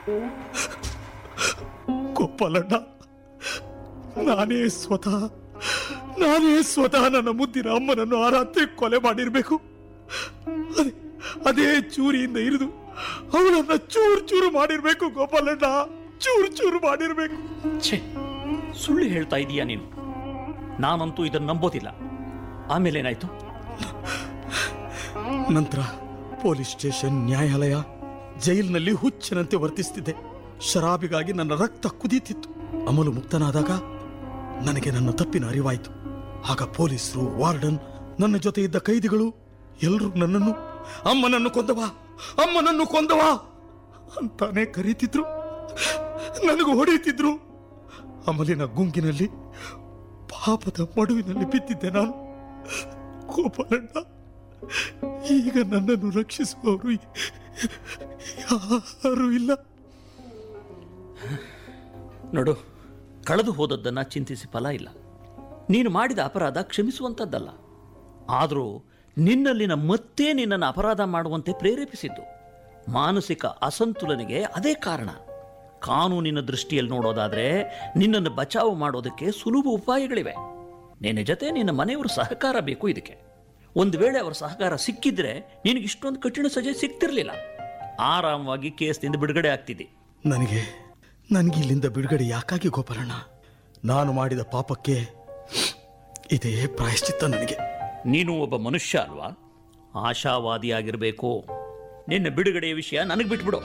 ಗೋಪಾಲಣ್ಣ ನಾನೇ ಸ್ವತಃ ನಾನೇ ಸ್ವತಃ ನನ್ನ ಮುದ್ದಿನ ಅಮ್ಮನನ್ನು ಆ ರಾತ್ರಿ ಕೊಲೆ ಮಾಡಿರ್ಬೇಕು ಅದೇ ಅದೇ ಚೂರಿಯಿಂದ ಇರಿದು ಅವಳನ್ನ ಚೂರು ಚೂರು ಮಾಡಿರ್ಬೇಕು ಗೋಪಾಲಣ್ಣ ಚೂರು ಚೂರು ಮಾಡಿರ್ಬೇಕು ಛೇ ಸುಳ್ಳು ಹೇಳ್ತಾ ಇದೀಯಾ ನೀನು ನಾನಂತೂ ಇದನ್ನು ನಂಬೋದಿಲ್ಲ ಆಮೇಲೇನಾಯ್ತು ನಂತರ ಪೊಲೀಸ್ ಸ್ಟೇಷನ್ ನ್ಯಾಯಾಲಯ ಜೈಲಿನಲ್ಲಿ ಹುಚ್ಚನಂತೆ ವರ್ತಿಸ್ತಿದ್ದೆ ಶರಾಬಿಗಾಗಿ ನನ್ನ ರಕ್ತ ಕುದೀತಿತ್ತು ಅಮಲು ಮುಕ್ತನಾದಾಗ ನನಗೆ ನನ್ನ ತಪ್ಪಿನ ಅರಿವಾಯಿತು ಆಗ ಪೊಲೀಸರು ವಾರ್ಡನ್ ನನ್ನ ಜೊತೆ ಇದ್ದ ಕೈದಿಗಳು ಎಲ್ಲರೂ ನನ್ನನ್ನು ಅಮ್ಮನನ್ನು ಕೊಂದವಾ ಅಮ್ಮನನ್ನು ಕೊಂದವಾ ಅಂತಾನೆ ಕರೀತಿದ್ರು ನನಗೂ ಹೊಡೆಯುತ್ತಿದ್ರು ಅಮಲಿನ ಗುಂಗಿನಲ್ಲಿ ಪಾಪದ ಮಡುವಿನಲ್ಲಿ ಬಿದ್ದಿದ್ದೆ ನಾನು ಗೋಪಾಲಣ್ಣ ಈಗ ನನ್ನನ್ನು ರಕ್ಷಿಸುವವರು ಯಾರೂ ಇಲ್ಲ ನೋಡು ಕಳೆದು ಹೋದದ್ದನ್ನು ಚಿಂತಿಸಿ ಫಲ ಇಲ್ಲ ನೀನು ಮಾಡಿದ ಅಪರಾಧ ಕ್ಷಮಿಸುವಂಥದ್ದಲ್ಲ ಆದರೂ ನಿನ್ನಲ್ಲಿನ ಮತ್ತೆ ನಿನ್ನನ್ನು ಅಪರಾಧ ಮಾಡುವಂತೆ ಪ್ರೇರೇಪಿಸಿದ್ದು ಮಾನಸಿಕ ಅಸಂತುಲನೆಗೆ ಅದೇ ಕಾರಣ ಕಾನೂನಿನ ದೃಷ್ಟಿಯಲ್ಲಿ ನೋಡೋದಾದರೆ ನಿನ್ನನ್ನು ಬಚಾವು ಮಾಡೋದಕ್ಕೆ ಸುಲಭ ಉಪಾಯಗಳಿವೆ ನಿನ್ನ ಜೊತೆ ನಿನ್ನ ಮನೆಯವರು ಸಹಕಾರ ಬೇಕು ಇದಕ್ಕೆ ಒಂದು ವೇಳೆ ಅವರ ಸಹಕಾರ ಸಿಕ್ಕಿದ್ರೆ ನಿನಗೆ ಇಷ್ಟೊಂದು ಕಠಿಣ ಸಜೆ ಸಿಗ್ತಿರ್ಲಿಲ್ಲ ಆರಾಮವಾಗಿ ಕೇಸ್ನಿಂದ ಬಿಡುಗಡೆ ಆಗ್ತಿದ್ದೆ ನನಗೆ ನನಗೆ ಇಲ್ಲಿಂದ ಬಿಡುಗಡೆ ಯಾಕಾಗಿ ಗೋಪಾಲಣ್ಣ ನಾನು ಮಾಡಿದ ಪಾಪಕ್ಕೆ ಇದೇ ಪ್ರಾಯಶ್ಚಿತ್ತ ನನಗೆ ನೀನು ಒಬ್ಬ ಮನುಷ್ಯ ಅಲ್ವಾ ಆಶಾವಾದಿಯಾಗಿರಬೇಕು ನಿನ್ನ ಬಿಡುಗಡೆಯ ವಿಷಯ ನನಗೆ ಬಿಟ್ಬಿಡು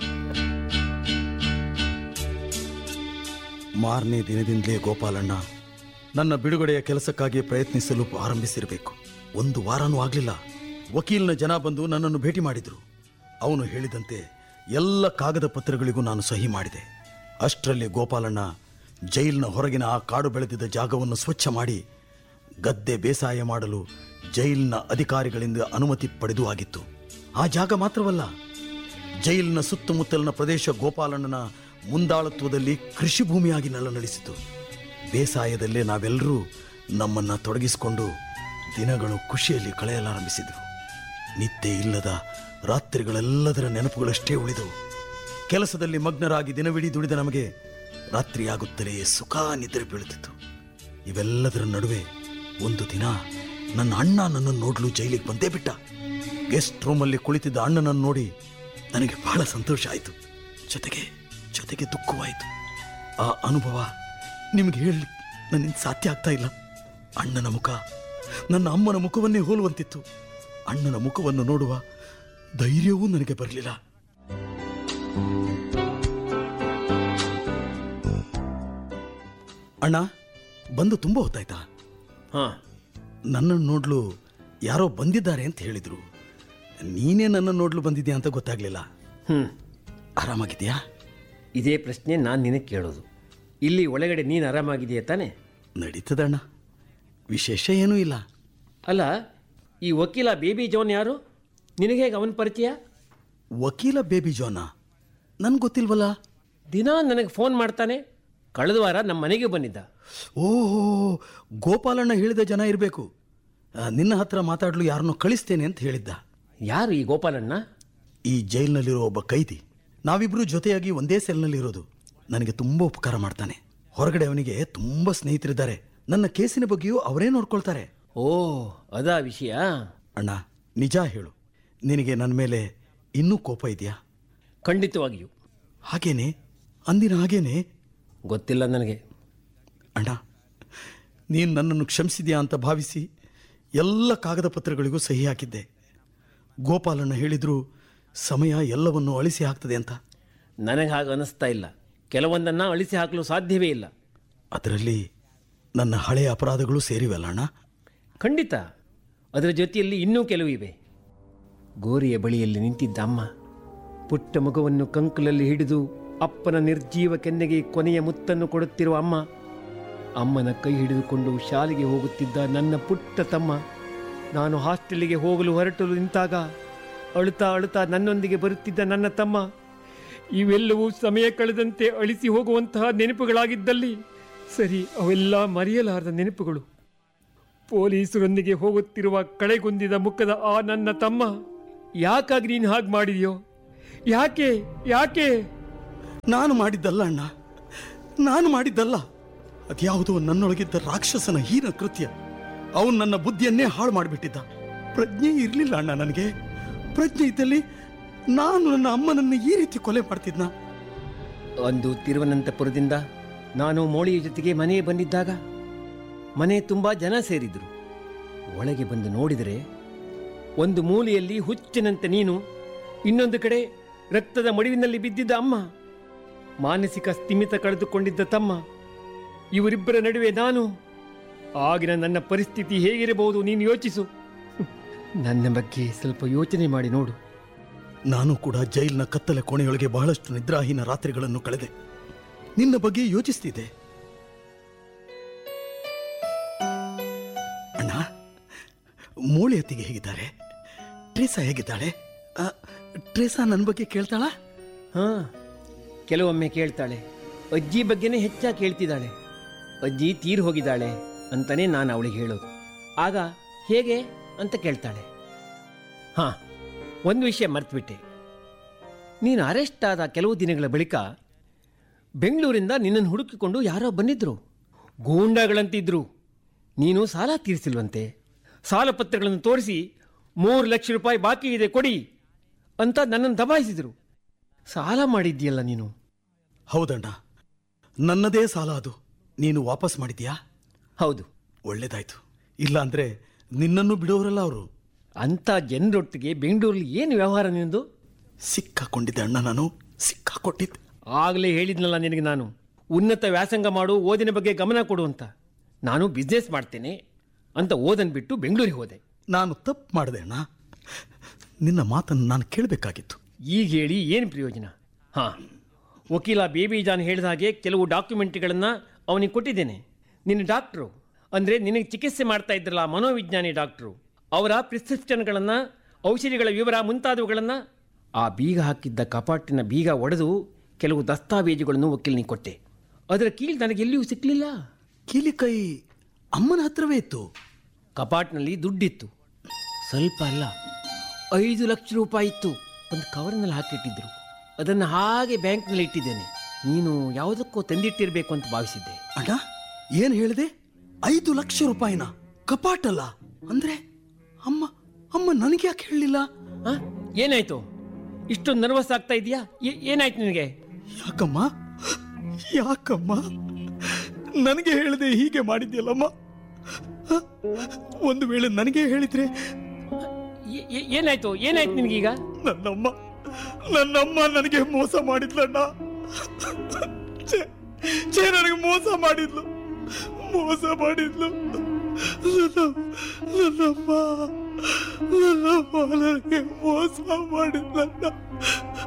ಮಾರನೇ ದಿನದಿಂದಲೇ ಗೋಪಾಲಣ್ಣ ನನ್ನ ಬಿಡುಗಡೆಯ ಕೆಲಸಕ್ಕಾಗಿ ಪ್ರಯತ್ನಿಸಲು ಆರಂಭಿಸಿರಬೇಕು ಒಂದು ವಾರನೂ ಆಗಲಿಲ್ಲ ವಕೀಲನ ಜನ ಬಂದು ನನ್ನನ್ನು ಭೇಟಿ ಮಾಡಿದ್ರು ಅವನು ಹೇಳಿದಂತೆ ಎಲ್ಲ ಕಾಗದ ಪತ್ರಗಳಿಗೂ ನಾನು ಸಹಿ ಮಾಡಿದೆ ಅಷ್ಟರಲ್ಲಿ ಗೋಪಾಲಣ್ಣ ಜೈಲಿನ ಹೊರಗಿನ ಆ ಕಾಡು ಬೆಳೆದಿದ್ದ ಜಾಗವನ್ನು ಸ್ವಚ್ಛ ಮಾಡಿ ಗದ್ದೆ ಬೇಸಾಯ ಮಾಡಲು ಜೈಲಿನ ಅಧಿಕಾರಿಗಳಿಂದ ಅನುಮತಿ ಪಡೆದು ಆಗಿತ್ತು ಆ ಜಾಗ ಮಾತ್ರವಲ್ಲ ಜೈಲಿನ ಸುತ್ತಮುತ್ತಲಿನ ಪ್ರದೇಶ ಗೋಪಾಲಣ್ಣನ ಮುಂದಾಳತ್ವದಲ್ಲಿ ಕೃಷಿ ಭೂಮಿಯಾಗಿ ನಳನಳಿಸಿತು ಬೇಸಾಯದಲ್ಲೇ ನಾವೆಲ್ಲರೂ ನಮ್ಮನ್ನ ತೊಡಗಿಸಿಕೊಂಡು ದಿನಗಳು ಖುಷಿಯಲ್ಲಿ ಕಳೆಯಲಾರಂಭಿಸಿದವು ನಿದ್ದೆ ಇಲ್ಲದ ರಾತ್ರಿಗಳೆಲ್ಲದರ ನೆನಪುಗಳಷ್ಟೇ ಉಳಿದವು ಕೆಲಸದಲ್ಲಿ ಮಗ್ನರಾಗಿ ದಿನವಿಡೀ ದುಡಿದ ನಮಗೆ ರಾತ್ರಿಯಾಗುತ್ತಲೇ ಸುಖ ನಿದ್ರೆ ಬೀಳುತ್ತಿತ್ತು ಇವೆಲ್ಲದರ ನಡುವೆ ಒಂದು ದಿನ ನನ್ನ ಅಣ್ಣ ನನ್ನನ್ನು ನೋಡಲು ಜೈಲಿಗೆ ಬಂದೇ ಬಿಟ್ಟ ಗೆಸ್ಟ್ ರೂಮಲ್ಲಿ ಕುಳಿತಿದ್ದ ಅಣ್ಣನನ್ನು ನೋಡಿ ನನಗೆ ಬಹಳ ಸಂತೋಷ ಆಯಿತು ಜೊತೆಗೆ ಜೊತೆಗೆ ದುಃಖವಾಯಿತು ಆ ಅನುಭವ ನಿಮಗೆ ಹೇಳಿ ನನ್ನಿಂದ ಸಾಧ್ಯ ಆಗ್ತಾ ಇಲ್ಲ ಅಣ್ಣನ ಮುಖ ನನ್ನ ಅಮ್ಮನ ಮುಖವನ್ನೇ ಹೋಲುವಂತಿತ್ತು ಅಣ್ಣನ ಮುಖವನ್ನು ನೋಡುವ ಧೈರ್ಯವೂ ನನಗೆ ಬರಲಿಲ್ಲ ಅಣ್ಣ ಬಂದು ತುಂಬ ಹೊತ್ತಾಯ್ತಾ ಹಾಂ ನನ್ನನ್ನು ನೋಡ್ಲು ಯಾರೋ ಬಂದಿದ್ದಾರೆ ಅಂತ ಹೇಳಿದ್ರು ನೀನೇ ನನ್ನನ್ನು ನೋಡ್ಲು ಬಂದಿದ್ಯಾ ಅಂತ ಗೊತ್ತಾಗ್ಲಿಲ್ಲ ಹ್ಞೂ ಆರಾಮಾಗಿದ್ಯಾ ಇದೇ ಪ್ರಶ್ನೆ ನಾನು ನಿನಗೆ ಕೇಳೋದು ಇಲ್ಲಿ ಒಳಗಡೆ ನೀನು ಆರಾಮಾಗಿದೆಯಾ ತಾನೆ ನಡೀತದಣ್ಣ ವಿಶೇಷ ಏನೂ ಇಲ್ಲ ಅಲ್ಲ ಈ ವಕೀಲ ಬೇಬಿ ಜೋನ್ ಯಾರು ನಿನಗೆ ಹೇಗೆ ಅವನ ಪರಿಚಯ ವಕೀಲ ಬೇಬಿ ಜೋನ ನನ್ಗೆ ಗೊತ್ತಿಲ್ವಲ್ಲ ದಿನ ನನಗೆ ಫೋನ್ ಮಾಡ್ತಾನೆ ಕಳೆದ ವಾರ ನಮ್ಮ ಮನೆಗೆ ಬಂದಿದ್ದ ಓಹೋ ಗೋಪಾಲಣ್ಣ ಹೇಳಿದ ಜನ ಇರಬೇಕು ನಿನ್ನ ಹತ್ರ ಮಾತಾಡಲು ಯಾರನ್ನೋ ಕಳಿಸ್ತೇನೆ ಅಂತ ಹೇಳಿದ್ದ ಯಾರು ಈ ಗೋಪಾಲಣ್ಣ ಈ ಜೈಲಿನಲ್ಲಿರೋ ಒಬ್ಬ ಕೈದಿ ನಾವಿಬ್ರು ಜೊತೆಯಾಗಿ ಒಂದೇ ಸೆಲ್ನಲ್ಲಿರೋದು ನನಗೆ ತುಂಬ ಉಪಕಾರ ಮಾಡ್ತಾನೆ ಹೊರಗಡೆ ಅವನಿಗೆ ತುಂಬ ಸ್ನೇಹಿತರಿದ್ದಾರೆ ನನ್ನ ಕೇಸಿನ ಬಗ್ಗೆಯೂ ಅವರೇ ನೋಡ್ಕೊಳ್ತಾರೆ ಓ ಅದಾ ವಿಷಯ ಅಣ್ಣ ನಿಜ ಹೇಳು ನಿನಗೆ ನನ್ನ ಮೇಲೆ ಇನ್ನೂ ಕೋಪ ಇದೆಯಾ ಖಂಡಿತವಾಗಿಯೂ ಹಾಗೇನೆ ಅಂದಿನ ಹಾಗೇನೆ ಗೊತ್ತಿಲ್ಲ ನನಗೆ ಅಣ್ಣ ನೀನು ನನ್ನನ್ನು ಕ್ಷಮಿಸಿದ್ಯಾ ಅಂತ ಭಾವಿಸಿ ಎಲ್ಲ ಕಾಗದ ಪತ್ರಗಳಿಗೂ ಸಹಿ ಹಾಕಿದ್ದೆ ಗೋಪಾಲಣ್ಣ ಹೇಳಿದ್ರು ಸಮಯ ಎಲ್ಲವನ್ನು ಅಳಿಸಿ ಹಾಕ್ತದೆ ಅಂತ ನನಗೆ ಹಾಗೆ ಅನಿಸ್ತಾ ಇಲ್ಲ ಕೆಲವೊಂದನ್ನು ಅಳಿಸಿ ಹಾಕಲು ಸಾಧ್ಯವೇ ಇಲ್ಲ ಅದರಲ್ಲಿ ನನ್ನ ಹಳೆಯ ಅಪರಾಧಗಳು ಸೇರಿವಲ್ಲ ಅಣ್ಣ ಖಂಡಿತ ಅದರ ಜೊತೆಯಲ್ಲಿ ಇನ್ನೂ ಕೆಲವು ಇವೆ ಗೋರಿಯ ಬಳಿಯಲ್ಲಿ ನಿಂತಿದ್ದ ಅಮ್ಮ ಪುಟ್ಟ ಮಗುವನ್ನು ಕಂಕಲಲ್ಲಿ ಹಿಡಿದು ಅಪ್ಪನ ನಿರ್ಜೀವ ಕೆನ್ನೆಗೆ ಕೊನೆಯ ಮುತ್ತನ್ನು ಕೊಡುತ್ತಿರುವ ಅಮ್ಮ ಅಮ್ಮನ ಕೈ ಹಿಡಿದುಕೊಂಡು ಶಾಲೆಗೆ ಹೋಗುತ್ತಿದ್ದ ನನ್ನ ಪುಟ್ಟ ತಮ್ಮ ನಾನು ಹಾಸ್ಟೆಲಿಗೆ ಹೋಗಲು ಹೊರಟಲು ನಿಂತಾಗ ಅಳುತ್ತಾ ಅಳುತ್ತಾ ನನ್ನೊಂದಿಗೆ ಬರುತ್ತಿದ್ದ ನನ್ನ ತಮ್ಮ ಇವೆಲ್ಲವೂ ಸಮಯ ಕಳೆದಂತೆ ಅಳಿಸಿ ಹೋಗುವಂತಹ ನೆನಪುಗಳಾಗಿದ್ದಲ್ಲಿ ಸರಿ ಅವೆಲ್ಲ ಮರೆಯಲಾರದ ನೆನಪುಗಳು ಪೊಲೀಸರೊಂದಿಗೆ ಹೋಗುತ್ತಿರುವ ಕಳೆಗುಂದಿದ ಮುಖದ ಆ ನನ್ನ ತಮ್ಮ ಯಾಕಾಗಿ ನೀನು ಹಾಗೆ ಮಾಡಿದೆಯೋ ಯಾಕೆ ಯಾಕೆ ನಾನು ಮಾಡಿದ್ದಲ್ಲ ಅಣ್ಣ ನಾನು ಮಾಡಿದ್ದಲ್ಲ ಅದ್ಯಾವುದೋ ನನ್ನೊಳಗಿದ್ದ ರಾಕ್ಷಸನ ಹೀನ ಕೃತ್ಯ ಅವನು ನನ್ನ ಬುದ್ಧಿಯನ್ನೇ ಹಾಳು ಮಾಡಿಬಿಟ್ಟಿದ್ದ ಪ್ರಜ್ಞೆ ಇರಲಿಲ್ಲ ಅಣ್ಣ ನನಗೆ ಪ್ರಜ್ಞೆ ಇದ್ದಲ್ಲಿ ನಾನು ನನ್ನ ಅಮ್ಮನನ್ನು ಈ ರೀತಿ ಕೊಲೆ ಮಾಡ್ತಿದ್ನ ಒಂದು ತಿರುವನಂತಪುರದಿಂದ ನಾನು ಮೋಳಿಯ ಜೊತೆಗೆ ಮನೆಗೆ ಬಂದಿದ್ದಾಗ ಮನೆ ತುಂಬ ಜನ ಸೇರಿದ್ರು ಒಳಗೆ ಬಂದು ನೋಡಿದರೆ ಒಂದು ಮೂಲೆಯಲ್ಲಿ ಹುಚ್ಚಿನಂತೆ ನೀನು ಇನ್ನೊಂದು ಕಡೆ ರಕ್ತದ ಮಡುವಿನಲ್ಲಿ ಬಿದ್ದಿದ್ದ ಅಮ್ಮ ಮಾನಸಿಕ ಸ್ಥಿಮಿತ ಕಳೆದುಕೊಂಡಿದ್ದ ತಮ್ಮ ಇವರಿಬ್ಬರ ನಡುವೆ ನಾನು ಆಗಿನ ನನ್ನ ಪರಿಸ್ಥಿತಿ ಹೇಗಿರಬಹುದು ನೀನು ಯೋಚಿಸು ನನ್ನ ಬಗ್ಗೆ ಸ್ವಲ್ಪ ಯೋಚನೆ ಮಾಡಿ ನೋಡು ನಾನು ಕೂಡ ಜೈಲಿನ ಕತ್ತಲೆ ಕೋಣೆಯೊಳಗೆ ಬಹಳಷ್ಟು ನಿದ್ರಾಹೀನ ರಾತ್ರಿಗಳನ್ನು ಕಳೆದೆ ನಿನ್ನ ಬಗ್ಗೆ ಯೋಚಿಸ್ತಿದ್ದೆ ಅಣ್ಣ ಮೋಳಿ ಅತ್ತಿಗೆ ಹೇಗಿದ್ದಾರೆ ಟ್ರೇಸಾ ಹೇಗಿದ್ದಾಳೆ ಆ, ಟ್ರೇಸಾ ನನ್ನ ಬಗ್ಗೆ ಕೇಳ್ತಾಳಾ ಹಾ ಕೆಲವೊಮ್ಮೆ ಕೇಳ್ತಾಳೆ ಅಜ್ಜಿ ಬಗ್ಗೆನೇ ಹೆಚ್ಚಾಗಿ ಕೇಳ್ತಿದ್ದಾಳೆ ಅಜ್ಜಿ ತೀರ್ ಹೋಗಿದ್ದಾಳೆ ಅಂತಾನೆ ನಾನು ಅವಳಿಗೆ ಹೇಳೋದು ಆಗ ಹೇಗೆ ಅಂತ ಕೇಳ್ತಾಳೆ ಹಾ ಒಂದು ವಿಷಯ ಮರ್ತ್ಬಿಟ್ಟೆ ನೀನು ಅರೆಸ್ಟ್ ಆದ ಕೆಲವು ದಿನಗಳ ಬಳಿಕ ಬೆಂಗಳೂರಿಂದ ನಿನ್ನನ್ನು ಹುಡುಕಿಕೊಂಡು ಯಾರೋ ಬಂದಿದ್ರು ಗೂಂಡಾಗಳಂತಿದ್ರು ನೀನು ಸಾಲ ತೀರಿಸಿಲ್ವಂತೆ ಸಾಲ ಪತ್ರಗಳನ್ನು ತೋರಿಸಿ ಮೂರು ಲಕ್ಷ ರೂಪಾಯಿ ಬಾಕಿ ಇದೆ ಕೊಡಿ ಅಂತ ನನ್ನನ್ನು ದಬಾಯಿಸಿದ್ರು ಸಾಲ ಮಾಡಿದ್ದೀಯಲ್ಲ ನೀನು ಹೌದಣ್ಣ ನನ್ನದೇ ಸಾಲ ಅದು ನೀನು ವಾಪಸ್ ಮಾಡಿದ್ಯಾ ಹೌದು ಒಳ್ಳೇದಾಯ್ತು ಇಲ್ಲ ಅಂದ್ರೆ ನಿನ್ನನ್ನು ಬಿಡೋರಲ್ಲ ಅವರು ಅಂಥ ಜನರೊಟ್ಟಿಗೆ ಬೆಂಗಳೂರಲ್ಲಿ ಏನು ವ್ಯವಹಾರ ನಿಂದು ಸಿಕ್ಕಾಕೊಂಡಿದ್ದೆ ಅಣ್ಣ ನಾನು ಸಿಕ್ಕಾಕೊಟ್ಟಿದ್ದೆ ಆಗಲೇ ಹೇಳಿದ್ನಲ್ಲ ನಿನಗೆ ನಾನು ಉನ್ನತ ವ್ಯಾಸಂಗ ಮಾಡು ಓದಿನ ಬಗ್ಗೆ ಗಮನ ಕೊಡು ಅಂತ ನಾನು ಬಿಸ್ನೆಸ್ ಮಾಡ್ತೇನೆ ಅಂತ ಓದನ್ ಬಿಟ್ಟು ಬೆಂಗಳೂರಿಗೆ ಹೋದೆ ನಾನು ತಪ್ಪು ಮಾಡಿದೆ ಅಣ್ಣ ನಿನ್ನ ಮಾತನ್ನು ನಾನು ಕೇಳಬೇಕಾಗಿತ್ತು ಈಗ ಹೇಳಿ ಏನು ಪ್ರಯೋಜನ ಹಾಂ ವಕೀಲ ಬೇಬಿ ಜಾನ್ ಹೇಳಿದ ಹಾಗೆ ಕೆಲವು ಡಾಕ್ಯುಮೆಂಟ್ಗಳನ್ನು ಅವನಿಗೆ ಕೊಟ್ಟಿದ್ದೇನೆ ನಿನ್ನ ಡಾಕ್ಟ್ರು ಅಂದರೆ ನಿನಗೆ ಚಿಕಿತ್ಸೆ ಮಾಡ್ತಾ ಇದ್ರಲ್ಲ ಮನೋವಿಜ್ಞಾನಿ ಡಾಕ್ಟ್ರು ಅವರ ಪ್ರಿಸ್ಕ್ರಿಪ್ಷನ್ಗಳನ್ನು ಔಷಧಿಗಳ ವಿವರ ಮುಂತಾದವುಗಳನ್ನು ಆ ಬೀಗ ಹಾಕಿದ್ದ ಕಪಾಟಿನ ಬೀಗ ಒಡೆದು ಕೆಲವು ದಸ್ತಾವೇಜುಗಳನ್ನು ವಕೀಲನಿಗೆ ಕೊಟ್ಟೆ ಅದರ ಕೀಳು ನನಗೆಲ್ಲಿಯೂ ಸಿಕ್ಕಲಿಲ್ಲ ಕೀಲಿಕೈ ಅಮ್ಮನ ಹತ್ರವೇ ಇತ್ತು ಕಪಾಟ್ನಲ್ಲಿ ದುಡ್ಡಿತ್ತು ಸ್ವಲ್ಪ ಅಲ್ಲ ಐದು ಲಕ್ಷ ರೂಪಾಯಿ ಇತ್ತು ಒಂದು ಕವರ್ನಲ್ಲಿ ಹಾಕಿಟ್ಟಿದ್ರು ಅದನ್ನು ಹಾಗೆ ಬ್ಯಾಂಕ್ನಲ್ಲಿ ಇಟ್ಟಿದ್ದೇನೆ ನೀನು ಯಾವುದಕ್ಕೋ ತಂದಿಟ್ಟಿರಬೇಕು ಅಂತ ಭಾವಿಸಿದ್ದೆ ಅಣ್ಣ ಏನ್ ಹೇಳಿದೆ ಐದು ಲಕ್ಷ ರೂಪಾಯಿನ ಕಪಾಟಲ್ಲ ಅಂದ್ರೆ ಅಮ್ಮ ಅಮ್ಮ ನನಗೆ ಯಾಕೆ ಹೇಳಲಿಲ್ಲ ಆ? ಏನಾಯ್ತು ಇಷ್ಟೊಂದು ನರ್ವಸ್ ಆಗ್ತಾ ಇದೆಯಾ ಏನಾಯ್ತು ನಿನಗೆ ಯಾಕಮ್ಮ ಯಾಕಮ್ಮ ನನಗೆ ಹೇಳಿದೆ ಹೀಗೆ ಮಾಡಿದ್ಯಲ್ಲಮ್ಮ ಹ? ಒಂದು ವೇಳೆ ನನಗೆ ಹೇಳಿದ್ರೆ ಏ- ಏ- ಏನಾಯ್ತು ಏನಾಯ್ತು ನಿನಗೀಗ ನನ್ನಮ್ಮ ನನ್ನಮ್ಮ ನನಗೆ ಮೋಸ ಮಾಡಿದ್ಲಣ್ಣ ಛೇ, ಛೇ ನನಗೆ ಮೋಸ ಮಾಡಿದ್ಲು ಮೋಸ ಮಾಡಿದ್ಲು ನನ್ನ- ನನ್ನಮ್ಮ ನನ್ನಮ್ಮ ನನಗೆ ಮೋಸ ಮಾಡಿದ್ಲಣ್ಣ